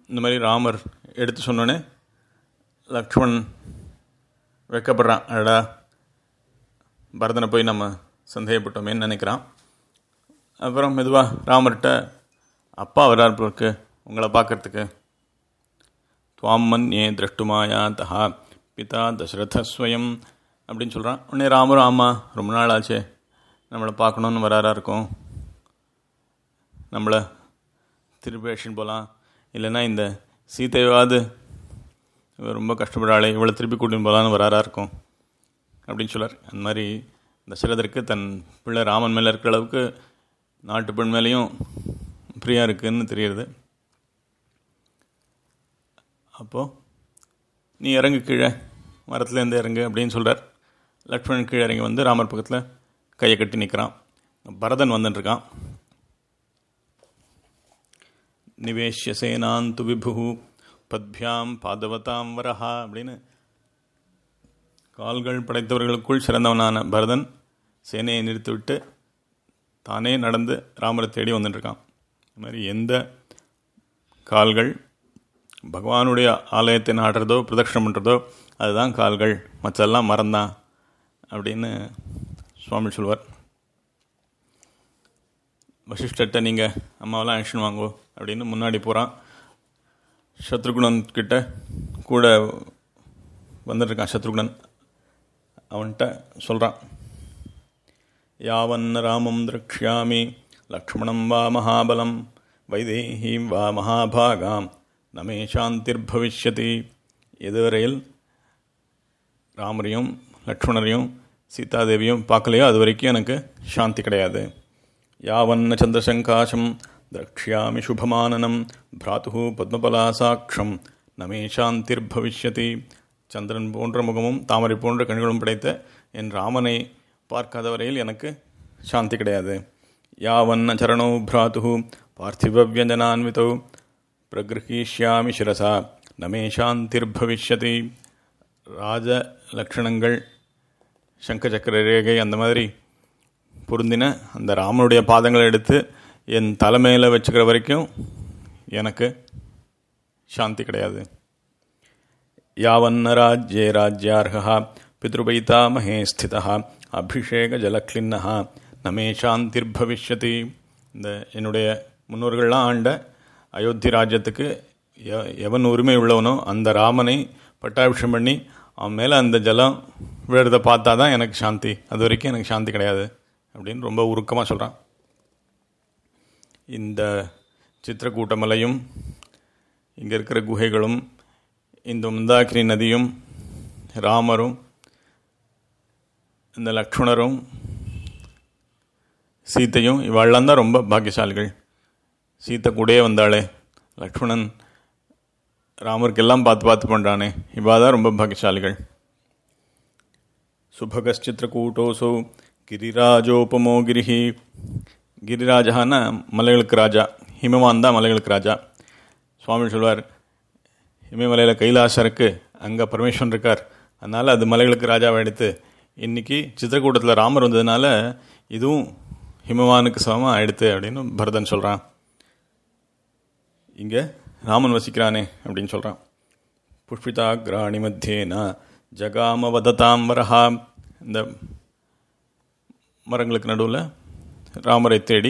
இந்த மாதிரி ராமர் எடுத்து சொன்னோன்னே லக்ஷ்மண் வெக்கப்படுறான் அடடா பரதனை போய் நம்ம சந்தேகப்பட்டோமேன்னு நினைக்கிறான் அப்புறம் மெதுவாக ராமர்கிட்ட அப்பா வர்றார் போருக்கு உங்களை பார்க்கறதுக்கு துவாம் மன்யே திரஷ்டுமாயா தஹா பிதா தசரதஸ்வயம் அப்படின்னு சொல்கிறான் உடனே ராமரும் ஆமாம் ரொம்ப நாள் ஆச்சே நம்மளை பார்க்கணுன்னு வராரா இருக்கும் நம்மளை திருப்பி அழிச்சின்னு போகலாம் இல்லைன்னா இந்த சீதையாவது இவ ரொம்ப கஷ்டப்படுறாளே இவளை திருப்பி கூட்டின்னு போகலான்னு வராரா இருக்கும் அப்படின்னு சொல்லார் அந்த மாதிரி தசரதருக்கு தன் பிள்ளை ராமன் மேலே இருக்கிற அளவுக்கு நாட்டு பெண் மேலேயும் பிரியா இருக்குன்னு தெரியுது அப்போது நீ இறங்கு கீழே மரத்துலேருந்து இறங்கு அப்படின்னு சொல்கிறார் லக்ஷ்மணன் கீழே இறங்கி வந்து ராமர் பக்கத்தில் கையை கட்டி நிற்கிறான் பரதன் வந்துட்டுருக்கான் நிவேஷ்ய சேனாந்து விபு பத்பியாம் பாதவதாம் வரஹா அப்படின்னு கால்கள் படைத்தவர்களுக்குள் சிறந்தவனான பரதன் சேனையை நிறுத்திவிட்டு தானே நடந்து ராமரை தேடி வந்துட்டுருக்கான் இது மாதிரி எந்த கால்கள் பகவானுடைய ஆலயத்தை நாடுறதோ பிரதட்சணம் பண்ணுறதோ அதுதான் கால்கள் மற்றெல்லாம் மறந்தான் அப்படின்னு சுவாமி சொல்வார் வசிஷ்டர்கிட்ட நீங்கள் அம்மாவெல்லாம் ஆக்ஷன் வாங்கோ அப்படின்னு முன்னாடி போகிறான் சத்ருகுணன் கிட்ட கூட வந்துட்டுருக்கான் சத்ருகுணன் அவன்கிட்ட சொல்கிறான் யாவன் ராமம் திரக்ஷாமி லக்ஷ்மணம் வா மகாபலம் வைதேகீம் வா மகாபாகாம் நமே சாந்திர்பவிஷ்யதி எதுவரையில் ராமரையும் லக்ஷ்மணரையும் சீதாதேவியும் பார்க்கலையோ அது வரைக்கும் எனக்கு சாந்தி கிடையாது யாவன்ன சந்திரசங்காசம் திரக்ஷாமி சுபமானனம் பிராத்து பத்மபலாசாட்சம் நமே சாந்திர்பவிஷ்யதி சந்திரன் போன்ற முகமும் தாமரை போன்ற கண்களும் படைத்த என் ராமனை பார்க்காத வரையில் எனக்கு சாந்தி கிடையாது யாவன்ன சரணோ பிராத்து பார்த்திவவியஞ்சனான்விதோ பிரகிருஹீஷ்யாமி சிரசா நமே சாந்திர்பவிஷ்யதி ராஜ லக்ஷணங்கள் சங்க சக்கர ரேகை அந்த மாதிரி பொருந்தின அந்த ராமனுடைய பாதங்களை எடுத்து என் தலைமையில் வச்சுக்கிற வரைக்கும் எனக்கு சாந்தி கிடையாது யாவன்ன ராஜ்யே ராஜ்யார்ஹா பித்ருபைதாமஹே ஸ்திதா அபிஷேக ஜலக்லின்னஹா நமே சாந்திர்பவிஷ்யதி இந்த என்னுடைய முன்னோர்கள்லாம் ஆண்ட அயோத்தி ராஜ்யத்துக்கு எ- எவன் உரிமை உள்ளவனோ அந்த ராமனை பட்டாபிஷேகம் பண்ணி அவன் மேலே அந்த ஜலம் விழுறத பார்த்தா தான் எனக்கு சாந்தி அது வரைக்கும் எனக்கு சாந்தி கிடையாது அப்படின்னு ரொம்ப உருக்கமாக சொல்கிறான் இந்த சித்திரக்கூட்ட மலையும் இங்கே இருக்கிற குகைகளும் இந்த மந்தாக்கினி நதியும் ராமரும் இந்த லக்ஷ்மணரும் சீத்தையும் இவாள்லாம் தான் ரொம்ப பாக்கியசாலிகள் சீத்தை கூடயே வந்தாளே லக்ஷ்மணன் ராமருக்கெல்லாம் பார்த்து பார்த்து பண்ணுறானே இவா தான் ரொம்ப பாக்கியசாலிகள் சுபகச்சித்திரக்கூட்டோசோ கிரிராஜோபமோ கிரிஹி கிரிராஜான்னா மலைகளுக்கு ராஜா ஹிமவான் தான் மலைகளுக்கு ராஜா சுவாமி சொல்வார் இமயமலையில் கைலாசம் இருக்குது அங்கே பரமேஸ்வரன் இருக்கார் அதனால் அது மலைகளுக்கு ராஜாவை எடுத்து இன்னைக்கு சித்திரக்கூட்டத்தில் ராமர் வந்ததுனால இதுவும் ஹிமவானுக்கு சமமாக ஆயிடுத்து அப்படின்னு பரதன் சொல்கிறான் இங்கே ராமன் வசிக்கிறானே அப்படின்னு சொல்கிறான் புஷ்பிதா கிராணி மத்தியேனா ஜகாம வததாம் வரஹா இந்த மரங்களுக்கு நடுவில் ராமரை தேடி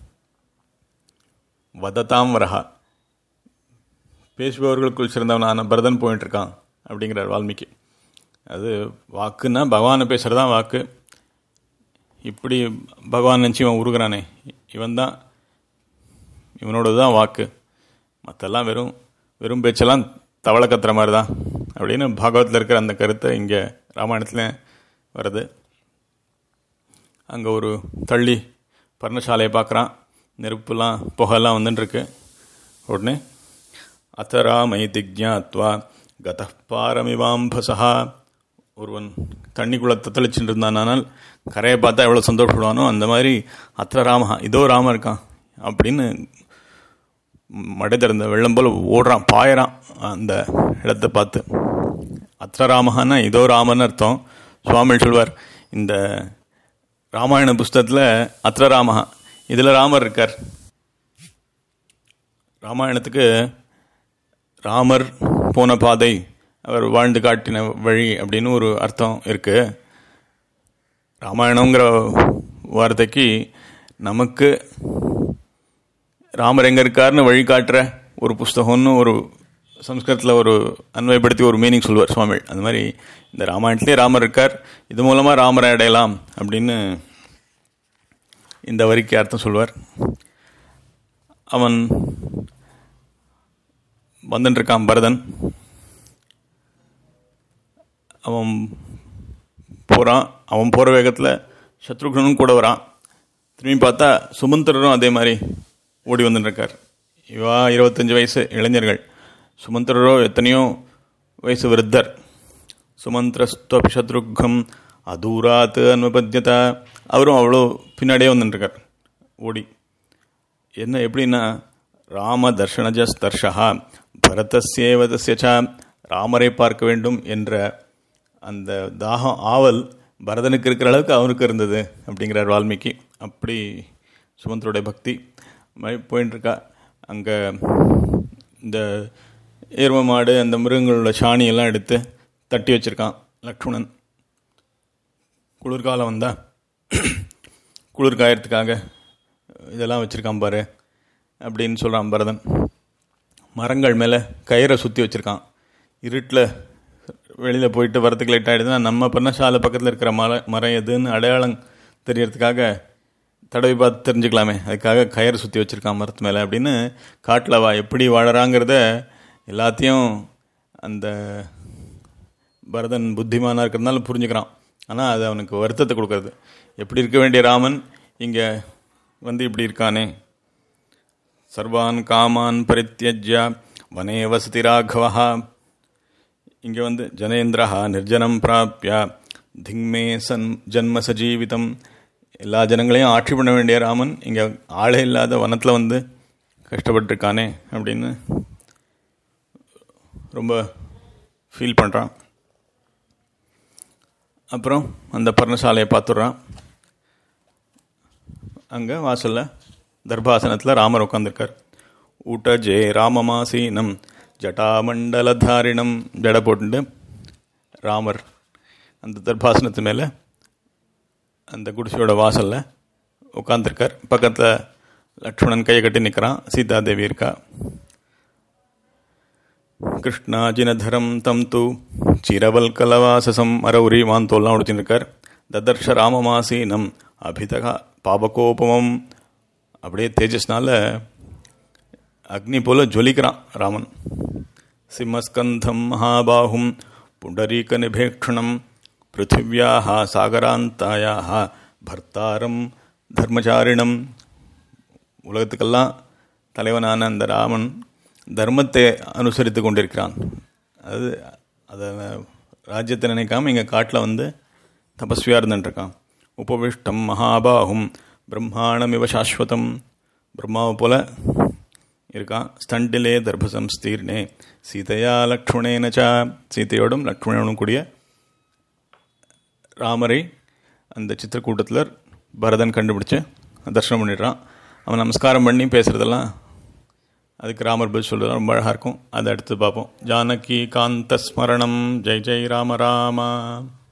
வததாம் வரஹா பேசுபவர்களுக்குள் சிறந்தவனான பரதன் போயிட்டு இருக்கான் அப்படிங்கிறார் வால்மீகி அது வாக்குன்னா பகவானை பேசுகிறது தான் வாக்கு இப்படி பகவான் நினச்சி இவன் உருகிறானே இவன் தான் இவனோடது தான் வாக்கு மற்றெல்லாம் வெறும் வெறும் பேச்செல்லாம் தவளை கத்துற மாதிரி தான் அப்படின்னு பாகவத்தில் இருக்கிற அந்த கருத்தை இங்கே ராமாயணத்தில் வருது அங்கே ஒரு தள்ளி பர்ணசாலையை பார்க்குறான் நெருப்புலாம் புகைலாம் வந்துட்டுருக்கு உடனே அத்தராமை திக்ஞாத்வா கத பாரமிவாம்பசா ஒருவன் தண்ணிக்குள்ளே தத்தளிச்சுட்டு இருந்தானால் கரையை பார்த்தா எவ்வளோ சந்தோஷப்படுவானோ அந்த மாதிரி அத்த ராமஹா இதோ ராமன் இருக்கான் அப்படின்னு மடை திறந்த வெள்ளம் போல் ஓடுறான் பாயறான் அந்த இடத்தை பார்த்து அத்த ராமஹான்னா இதோ ராமன் அர்த்தம் சுவாமி சொல்வார் இந்த ராமாயண புஸ்தகத்தில் அத்த ராமஹா இதில் ராமர் இருக்கார் ராமாயணத்துக்கு ராமர் போன பாதை அவர் வாழ்ந்து காட்டின வழி அப்படின்னு ஒரு அர்த்தம் இருக்கு ராமாயணங்கிற வார்த்தைக்கு நமக்கு ராமர் எங்க இருக்காருன்னு வழிகாட்டுற ஒரு புஸ்தகம்னு ஒரு சம்ஸ்கிருதத்தில் ஒரு அன்வயப்படுத்தி ஒரு மீனிங் சொல்வார் சுவாமி அந்த மாதிரி இந்த ராமாயணத்திலே ராமர் இருக்கார் இது மூலமாக ராமரை அடையலாம் அப்படின்னு இந்த வரிக்கு அர்த்தம் சொல்வார் அவன் வந்துட்டு இருக்கான் பரதன் அவன் போகிறான் அவன் போகிற வேகத்தில் சத்ருக்னனும் கூட வரான் திரும்பி பார்த்தா சுமந்திரரும் அதே மாதிரி ஓடி வந்துட்டு இருக்கார் இவா இருபத்தஞ்சு வயசு இளைஞர்கள் சுமந்திரரோ எத்தனையோ வயசு விருத்தர் சுமந்திரஸ்துவபி சத்ருக்கம் அதூராத் அனுபத்தியதா அவரும் அவ்வளோ பின்னாடியே வந்துட்டுருக்கார் ஓடி என்ன எப்படின்னா ராம தர்ஷனஜஸ் தர்ஷா பரதஸ்யேவ தஸ்யச்சா ராமரை பார்க்க வேண்டும் என்ற அந்த தாகம் ஆவல் பரதனுக்கு இருக்கிற அளவுக்கு அவனுக்கு இருந்தது அப்படிங்கிறார் வால்மீகி அப்படி சுமந்தருடைய பக்தி மாதிரி போயின்னு இருக்கா அங்கே இந்த எரும மாடு அந்த மிருகங்களோட சாணி எல்லாம் எடுத்து தட்டி வச்சிருக்கான் லக்ஷ்மணன் குளிர்காலம் வந்தா குளிர் காயறதுக்காக இதெல்லாம் வச்சுருக்கான் பாரு அப்படின்னு சொல்கிறான் பரதன் மரங்கள் மேலே கயிறை சுற்றி வச்சுருக்கான் இருட்டில் வெளியில் போயிட்டு வரத்துக்கு லேட் ஆகிடுதுன்னா நம்ம பர்ணசாலை பக்கத்தில் இருக்கிற மர மரம் எதுன்னு அடையாளம் தெரியறதுக்காக தடவை பார்த்து தெரிஞ்சுக்கலாமே அதுக்காக கயிறு சுற்றி வச்சுருக்கான் மரத்து மேலே அப்படின்னு காட்டில் வா எப்படி வாழறாங்கிறத எல்லாத்தையும் அந்த பரதன் புத்திமானாக இருக்கிறதுனால புரிஞ்சுக்கிறான் ஆனால் அது அவனுக்கு வருத்தத்தை கொடுக்கறது எப்படி இருக்க வேண்டிய ராமன் இங்கே வந்து இப்படி இருக்கானே சர்வான் காமான் பரித்தியஜ்ய வனே வசதி ராഘவா இங்கே வந்து ஜனேந்திரஹா நிர்ஜனம் பிராப்பிய திங்மே சன் ஜன்ம சஜீவிதம் எல்லா ஜனங்களையும் ஆட்சி பண்ண வேண்டிய ராமன் இங்கே ஆளே இல்லாத வனத்தில் வந்து கஷ்டப்பட்டுருக்கானே அப்படின்னு ரொம்ப ஃபீல் பண்ணுறான் அப்புறம் அந்த பர்ணசாலையை பார்த்துட்றான் அங்கே வாசலில் தர்பாசனத்தில் ராமர் உட்காந்துருக்கார் ஊட்டஜே ராமமாசீனம் ஜட்டாமண்டலதாரிணம் ஜட போட்டு ராமர் அந்த தர்பாசனத்து மேலே அந்த குடிசையோட வாசலில் உட்காந்துருக்கார் பக்கத்தில் லக்ஷ்மணன் கையை கட்டி நிற்கிறான் சீதாதேவி இருக்கா கிருஷ்ணாஜினதரம் தம் து சிரவல்கலவாசசம் அரவுரி வாந்தோல்லாம் உடிச்சுருக்கார் ததர்ஷ ராமமாசீனம் அபிதகா பாபகோபமம் அப்படியே தேஜஸ்னால அக்னி போல ஜொலிக்கிறான் ராமன் சிம்மஸ்கந்தம் மகாபாகும் புண்டரீக நிபேக்ஷணம் பிருத்திவியாக சாகராந்தாயாக பர்த்தாரம் தர்மச்சாரிணம் உலகத்துக்கெல்லாம் தலைவனான அந்த ராமன் தர்மத்தை அனுசரித்து கொண்டிருக்கிறான் அது அதை ராஜ்யத்தை நினைக்காம இங்கே காட்டில் வந்து தபஸ்வியாக இருந்துட்டுருக்கான் உபவிஷ்டம் மகாபாகும் பிரம்மாணமிவ சாஸ்வதம் பிரம்மாவை போல இருக்கான் ஸ்தண்டிலே தர்பசம் ஸ்தீர்ணே சீதையா லக்ஷ்மணேனச்சா சீதையோடும் லக்ஷ்மணனும் கூடிய ராமரை அந்த சித்திரக்கூட்டத்தில் பரதன் கண்டுபிடிச்சு தர்ஷனம் பண்ணிடுறான் அவன் நமஸ்காரம் பண்ணி பேசுகிறதெல்லாம் அதுக்கு ராமர் பதில் சொல்கிறது ரொம்ப அழகாக இருக்கும் அதை அடுத்து பார்ப்போம் ஜானகி காந்த ஸ்மரணம் ஜெய் ஜெய் ராம ராமா